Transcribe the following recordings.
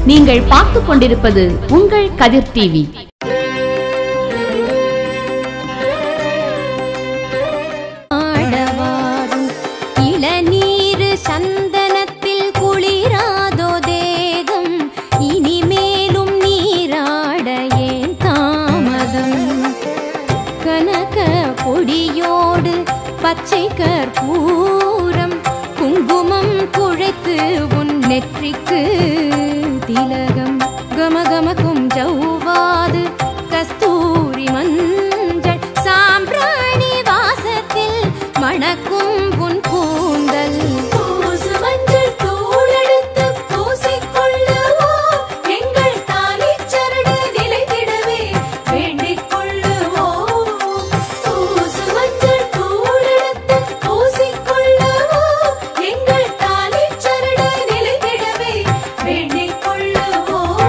நீங்கள் பார்த்துக் கொண்டிருப்பது உங்கள் கதிர் டிவி ஆடவாரும் இளநீரு சந்தனத்தில் குளிராதோ தேகம் இனிமேலும் நீராட ஏன் தாமதம் கனக பொடியோடு பச்சை கற்பூரம் குங்குமம் குழைத்து உன் நெற்றிக்கு திலகம் கமகமக்கும் ஜௌவாது கஸ்தூரி மஞ்சள் சாம்பிராணி வாசத்தில் மணக்கும் உன் கூந்தல் பூசு மஞ்சள் தூளெடுத்து பூசிக்கொள்ளுவோம் எங்கள் தாலிச் சரடு நிலைத்திடவே வேண்டிக் கொள்ளுவோம் பூசு மஞ்சள் தூளெடுத்து பூசிக்கொள்ளுவோம் எங்கள் தாலிச் சரடு நிலைத்திடவே வேண்டிக் கொள்ளுவோம்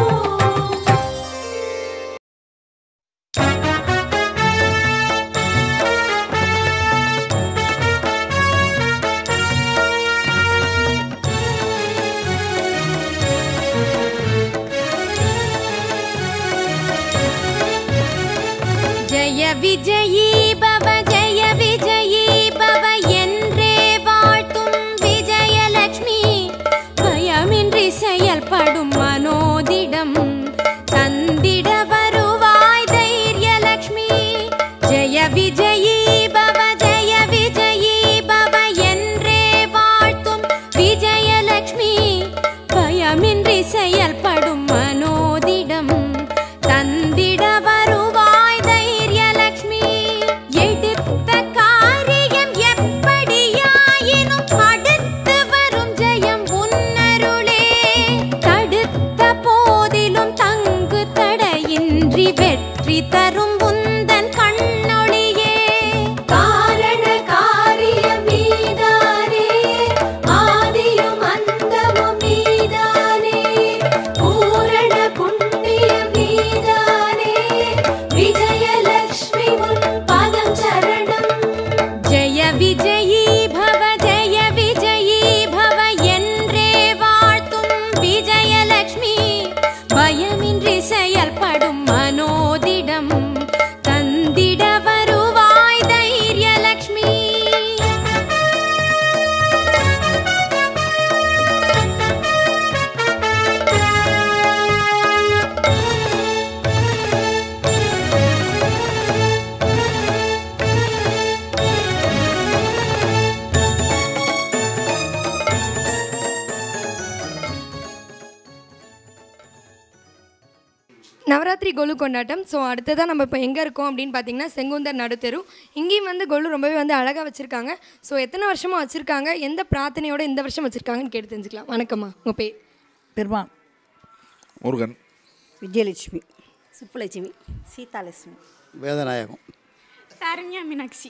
ஜய விஜயீ பவ ஜய விஜயீ பவ என்றே வாழ்த்தும் விஜயலட்சுமி பயமின்றி செயல்படும் மனோதிடம் தந்திட வருவாய் தைரியலட்சுமி ஜய விஜயீ பவ ஜய விஜயீ பவ என்றே வாழ்த்தும் விஜயலட்சுமி பயமின்றி செயல்படும் மனோதிடம் தந்திட வருவாய் தைரியலட்சுமி எடுத்த காரியம் எப்படியாயினும் அடுத்து வரும் ஜெயம் உன்னருளே தடுத்த போதிலும் தங்கு தடையின்றி வெற்றி தரும் உந்தன் கண்ணொளியே காரண காரியம் நீதானே ஆதியும் அந்தமும் நீதானே பூரண புண்ணியம் நீதானே விஜயலக்ஷ்மி உன் பாதம் சரணம் ஜெய விஜயீ பவ ஜெய விஜயீ பவ என்றே வாழ்த்தும் விஜயலக்ஷ்மி பயமின்றி செயல்படும் மனோதிடம் தந்திட வருவாய் தைரியலக்ஷ்மி நவராத்திரி கொலு கொண்டாட்டம் ஸோ அடுத்ததான் நம்ம இப்போ எங்கே இருக்கோம் அப்படின்னு பார்த்தீங்கன்னா செங்குந்தர் நடுத்தெரு இங்கேயும் வந்து கொலு ரொம்பவே வந்து அழகாக வச்சுருக்காங்க ஸோ எத்தனை வருஷமாக வச்சுருக்காங்க எந்த பிரார்த்தனையோட இந்த வருஷம் வச்சுருக்காங்கன்னு கேட்டு தெரிஞ்சுக்கலாம் வணக்கம்மா உங்கள் பேர் பெருமாள் முருகன் விஜயலட்சுமி சுப்புலட்சுமி சீதாலட்சுமி வேதநாயகம் சரண்யா மீனாட்சி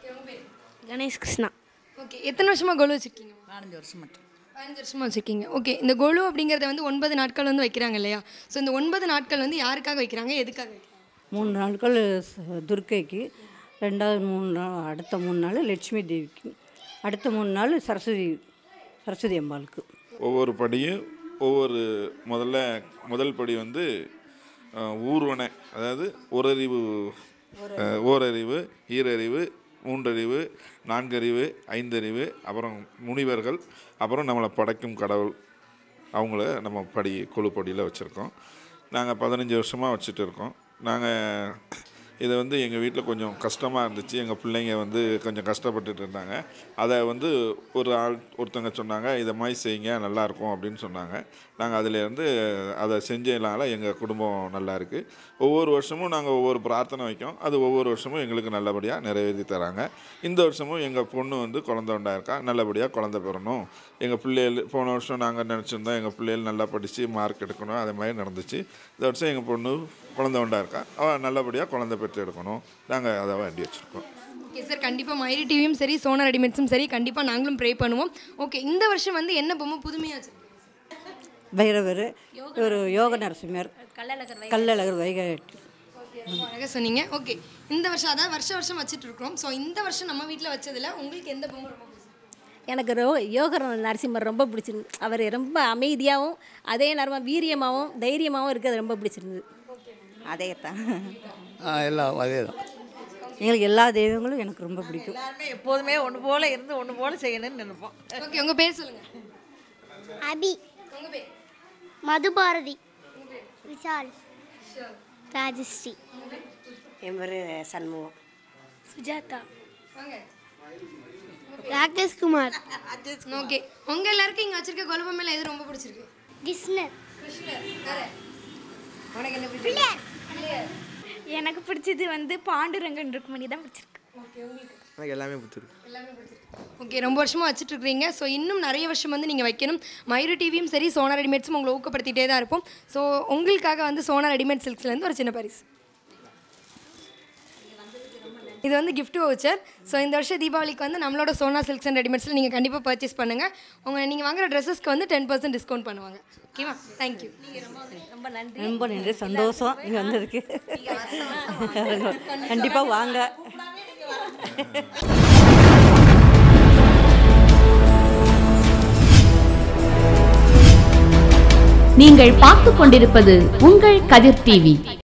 கணேஷ் கிருஷ்ணா ஓகே எத்தனை வருஷமாக கொலு வச்சுருக்கீங்க நாலஞ்சு வருஷம் மட்டும் பதினஞ்சு வருஷமாக வச்சுருக்கீங்க ஓகே இந்த கொலு அப்படிங்கிறத வந்து ஒன்பது நாட்கள் வந்து வைக்கிறாங்க இல்லையா ஸோ இந்த ஒன்பது நாட்கள் வந்து யாருக்காக வைக்கிறாங்க எதுக்காக வைக்கிறாங்க மூணு நாட்கள் ச- துர்க்கைக்கு ரெண்டாவது மூணு நாள் அடுத்த மூணு நாள் லட்சுமி தேவிக்கு அடுத்த மூணு நாள் சரஸ்வதி சரஸ்வதி அம்பாளுக்கு ஒவ்வொரு படியும் ஒவ்வொரு முதல்ல முதல் படி வந்து அஹ், ஊர்வனை அதாவது ஓரறிவு அஹ், ஓரறிவு ஈரறிவு மூன்றறிவு நான்கறிவு ஐந்தறிவு அப்புறம் முனிவர்கள் அப்புறம் நம்மளை படைக்கும் கடவுள் அவங்கள நம்ம படி குழு படியில் வச்சுருக்கோம் நாங்கள் பதினஞ்சு வருஷமாக வச்சுட்டு இருக்கோம் நாங்கள் இதை வந்து எங்கள் வீட்டில் கொஞ்சம் கஷ்டமாக இருந்துச்சு எங்கள் பிள்ளைங்க வந்து கொஞ்சம் கஷ்டப்பட்டுட்டு இருந்தாங்க அதை வந்து ஒரு ஆள் ஒருத்தங்க சொன்னாங்க இதை மாதிரி செய்யுங்க நல்லாயிருக்கும் அப்படின்னு சொன்னாங்க நாங்கள் அதிலேருந்து அதை செஞ்சதுனால எங்கள் குடும்பம் நல்லா இருக்குது ஒவ்வொரு வருஷமும் நாங்கள் ஒவ்வொரு பிரார்த்தனை வைக்கோம் அது ஒவ்வொரு வருஷமும் எங்களுக்கு நல்லபடியாக நிறைவேற்றி தராங்க இந்த வருஷமும் எங்கள் பொண்ணு வந்து குழந்த உண்டாயிருக்கா நல்லபடியாக குழந்த பெறணும் எங்கள் பிள்ளைகள் போன வருஷம் நாங்கள் நினச்சிருந்தோம் எங்கள் பிள்ளைகள் நல்லா படித்து மார்க் எடுக்கணும் அதே மாதிரி நடந்துச்சு இந்த வருஷம் எங்கள் பொண்ணு குழந்த உண்டா இருக்கா அவள் நல்லபடியாக குழந்தை பெற்று எடுக்கணும் நாங்கள் அதை வேண்டி வச்சுருக்கோம் ஓகே சார் கண்டிப்பாக மயிரி டிவியும் சரி சோனா ரெடிமேட்ஸும் சரி கண்டிப்பாக நாங்களும் ப்ரே பண்ணுவோம் ஓகே இந்த வருஷம் வந்து என்ன பொம்மை புதுமையாக வச்சுருக்கீங்க பைரவர் ஒரு யோக நரசிம்மர் கல்லழகர் வைகாட்டி அழகாக சொன்னீங்க ஓகே இந்த வருஷம் அதான் வருஷம் வருஷம் வச்சுட்டு இருக்கிறோம் ஸோ இந்த வருஷம் நம்ம வீட்டில் வச்சதுல உங்களுக்கு எந்த பொம்மை ரொம்ப பிடிக்கும் எனக்கு ரோ யோகர நரசிம்மர் ரொம்ப பிடிச்சிருந்து அவர் ரொம்ப அமைதியாகவும் அதே நேரமாக வீரியமாகவும் தைரியமாகவும் இருக்கிறது ரொம்ப பிடிச்சிருந்தது அதே தான் எல்லாம் அதே தான் எங்களுக்கு எல்லா தெய்வங்களும் எனக்கு ரொம்ப பிடிக்கும் எல்லாருமே எப்போதுமே ஒன்று போல இருந்து ஒன்று போல செய்யணும்னு நினைப்போம் ஓகே உங்கள் பேர் சொல்லுங்கள் அபி உங்கள் பேர் மதுபாரதி விஷால் ராஜஸ்ரீ என் பேர் சண்முகம் சுஜாதா வாங்க ராகேஷ்குமார் ஓகே உங்கள் எல்லாருக்கும் இங்கே வச்சிருக்க கொலுபம் மேலே எது ரொம்ப பிடிச்சிருக்கு கிருஷ்ணர் கிருஷ்ணர் வேற உனக்கு என்ன பிடிச்சிருக்கு எனக்கு பிடிச்சது வந்து பாண்டுரங்கன் ருக்மணி தான் பிடிச்சிருக்கு எனக்கு எல்லாமே பிடிச்சிருக்கு ஓகே ரொம்ப வருஷமாக வச்சுட்டு இருக்கிறீங்க ஸோ இன்னும் நிறைய வருஷம் வந்து நீங்கள் வைக்கணும் மயூரி டிவியும் சரி சோனா ரெடிமேட்ஸும் உங்களை ஊக்கப்படுத்திட்டே தான் இருப்போம் ஸோ உங்களுக்காக வந்து சோனா ரெடிமேட் சில்க்ஸ்லேருந்து ஒரு சின்ன பரிசு இது வந்து gift வவுச்சர் ஸோ இந்த வருஷம் தீபாவளிக்கு வந்து நம்மளோட சோனா சில்க்ஸ் அண்ட் ரெடிமேட்ஸில் நீங்கள் கண்டிப்பாக பர்ச்சேஸ் பண்ணுங்கள் உங்கள் நீங்கள் வாங்குற ட்ரெஸ்ஸஸ்க்கு வந்து டென் பர்சன்ட் டிஸ்கவுண்ட் பண்ணுவாங்க ஓகேவா தேங்க்யூ ரொம்ப நன்றி ரொம்ப நன்றி சந்தோஷம் இங்கே வந்ததுக்கு கண்டிப்பாக வாங்க நீங்கள் பார்த்துக் கொண்டிருப்பது உங்கள் கதிர் டிவி